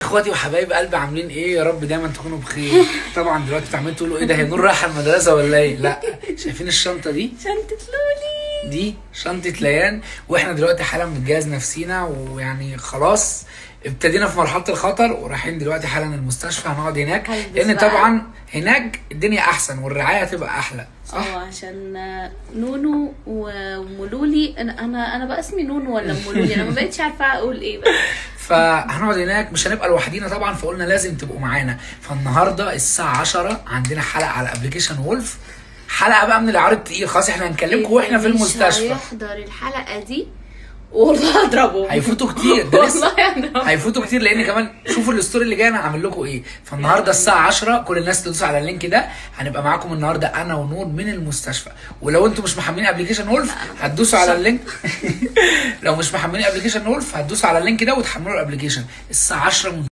اخواتي وحبايب قلبي عاملين ايه يا رب دايما تكونوا بخير طبعا دلوقتي انتوا عمالين تقولوا ايه ده هي نور رايحه المدرسه ولا ايه لا شايفين الشنطه دي شنطة لولي دي شنطه ليان واحنا دلوقتي حالا بنجهز نفسينا ويعني خلاص ابتدينا في مرحله الخطر ورايحين دلوقتي حالا المستشفى هنقعد هناك هلبس لان بقى. طبعا هناك الدنيا احسن والرعايه هتبقى احلى صح اه عشان نونو ومولولي انا انا انا بقى اسمي نونو ولا مولولي انا ما بقتش عارفه اقول ايه بقى فهنقعد هناك مش هنبقى لوحدينا طبعا فقلنا لازم تبقوا معانا فالنهارده الساعه 10 عندنا حلقه على ابلكيشن وولف حلقه بقى من العرض التقيل خلاص احنا هنكلمكم واحنا في مش المستشفى هيحضر الحلقه دي والله هضربه هيفوتوا كتير ده لسه والله هضربه هيفوتوا كتير لان كمان شوفوا الستوري اللي جاي انا هعمل لكم ايه فالنهارده الساعه 10 كل الناس تدوس على اللينك ده هنبقى معاكم النهارده انا ونور من المستشفى ولو انتم مش محملين ابلكيشن وولف هتدوسوا على اللينك لو مش محملين ابلكيشن وولف هتدوسوا على اللينك ده وتحملوا الابلكيشن الساعه 10